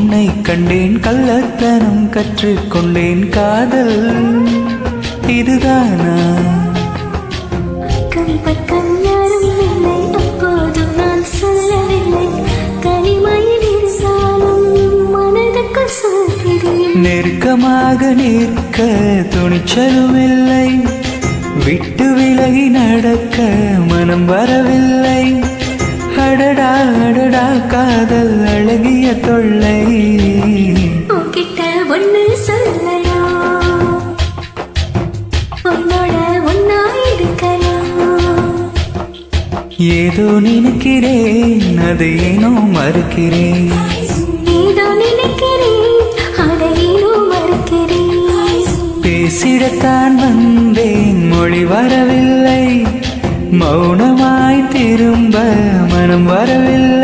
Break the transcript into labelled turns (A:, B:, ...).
A: உன்னை கண்டேன் கள்ளத்தனம் கற்றுக்கொண்டேன் காதல் இதுதானா
B: அக்கம் பக்கம் யாரும் இல்லை அப்போதும் நான் சொல்லவில்லை தனிமையில் இருந்தாலும் மனதுக்குள் சொல்கிறேன்
A: நெருக்கமாக நிற்க துணிச்சலும் இல்லை விட்டு விலகி நடக்க மனம் வரவில்லை அடடா அடடா காதல் அழகிய தொல்லை
B: உன்கிட்ட ஒண்ணு சொல்லலையா உன்னோட ஒன்னா இருக்கலாம்
A: ஏதோ நினைக்கிறேன் அது ஏனோ மறுக்கிறேன்
B: ஏதோ நினைக்கிறேன் அதை ஏனோ மறுக்கிறேன்
A: பேசிடத்தான் வந்தேன் மொழி வரவில்லை மௌனமாய் திரும்ப மனம் வரவில்லை